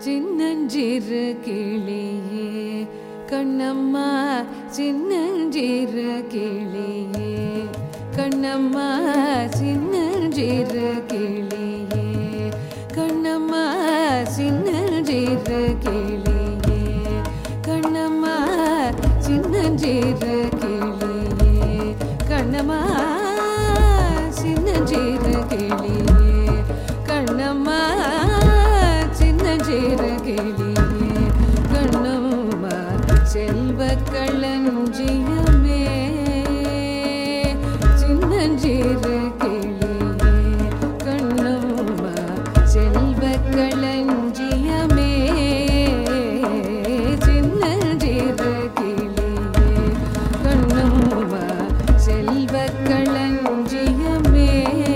சின்னஞ்சிறு கிளியே கண்ணம்மா சின்னஞ்சிறு கிளியே கண்ணம்மா சின்னஞ்சிறு கிளியே கண்ணம்மா சின்னஞ்சிறு கிளியே கண்ணம்மா சின்னஞ்சிறு கிளியே கண்ணம்மா சின்னஞ்சிறு கிளியே கண்ணம்மா சின்னஞ்சிறு கிளியே கண்ணம்மா செல்வ களஞ்சியமே சின்னஞ்சிறு கிளியே கண்ணம்மா செல்வ களஞ்சியமே சின்னஞ்சிறு கிளியே கண்ணம்மா செல்வ களஞ்சியமே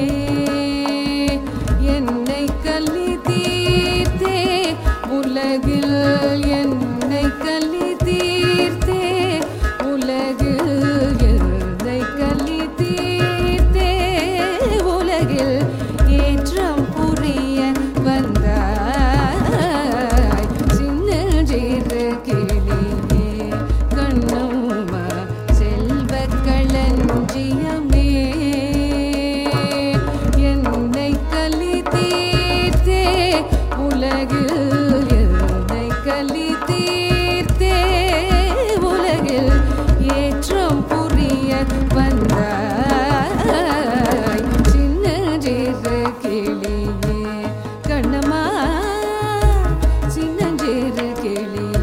என்னை கல்லி தீர்த்தே உலகில் என்னை கல்லி தீர்த்தே உலகில் என்னை கல்லி தீர்த்தே உலகில் ஏற்றம் புரிய வந்தாய் சின்னஞ்சிறு கிளியே கண்ணம்மா செல்வ களஞ்சியமே என்னை கலி தீர்த்தே உலகில் என்னை கலி தீர்த்தே உலகில் ஏற்றம் புரிய வந்தாய் சின்னஞ்சிறு கிளியே கண்ணம்மா சின்னஞ்சிறு கிளியே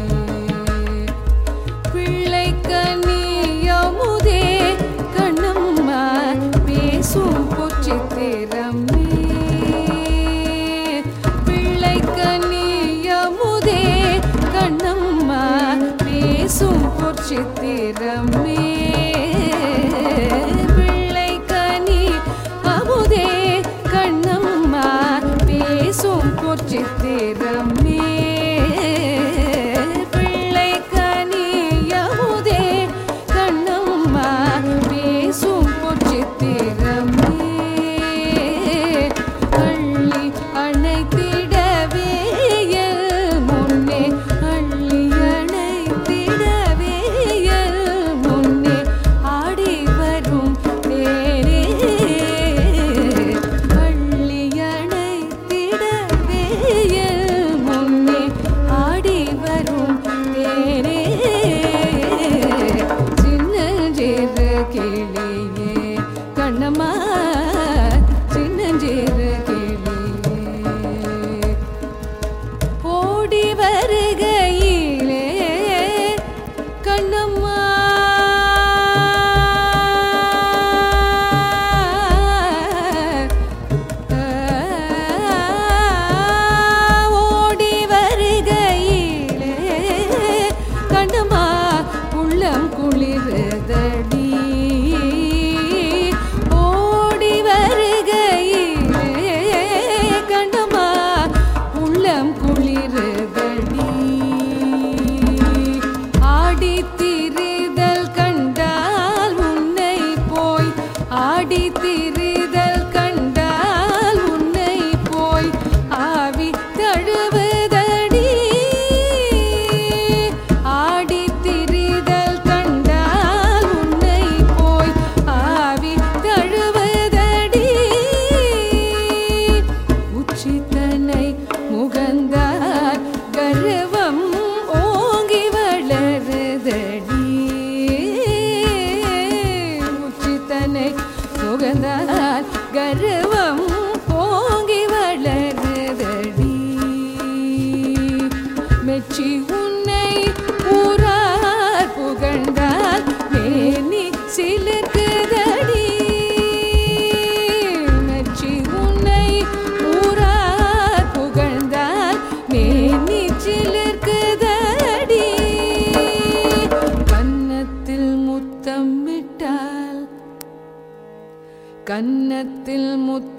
பிள்ளை கனியமுதே கண்ணம்மா பேசும் பொச்சித்திரமே பிள்ளை கனியமுதே கண்ணம்மா பேசும் பொச்சித்திரமே பிள்ளை கனி அமுதே கண்ணம்மா பேசும் பொச்சித்திரமே பிள்ளை கனியமுதே கண்ணம்மா பேசும் பொச்சித்திரமே அள்ளி அணைத்திடவே என் முன்னே அள்ளி அணைத்திடவே என் முன்னே ஆடி வரும் தேரே அள்ளி அணைத்திடவே என் முன்னே ஆடி வரும் தேரே சின்னஞ்சிறு கிளியே கண்ணம்மா சின்னஞ்சிறு கிளியே ஓடி வருகையிலே கண்ணம்மா ஓடி வருகையிலே கண்ணம்மா உள்ளம் குளிர்தடி ஓடி வருகையிலே கண்ணம்மா உள்ளம் குளிர்தடி ஆடி திரிதல் கண்டால் உன்னை போய் ஆடி திரிதல் கண்டால் உன்னை போய் ஆவி தழுவுதடி ஆடி திரிதல் கண்டால் உன்னை போய் ஆவி தழுவுதடி உச்சித்தனை முகந்தார் கர்வம் ஓங்கி வளருதடி உச்சித்தனை முகந்தார் கர்வம் ஓங்கி வளருதடி மெச்சி உன்னை ஊரார் புகழ்ந்தால் மேனி சிலுக்குதடி மெச்சி உன்னை ஊரார் புகழ்ந்தால் மேனி சிலிர்க்குதடி கன்னத்தில் முத்தமிட்டால் கன்னத்தில்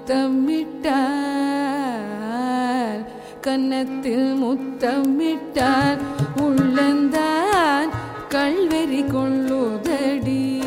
முத்தமிட்டால் கன்னத்தில் முத்தமிட்டால் உள்ளந்தான் கல்வெறி கொள்ளுதடி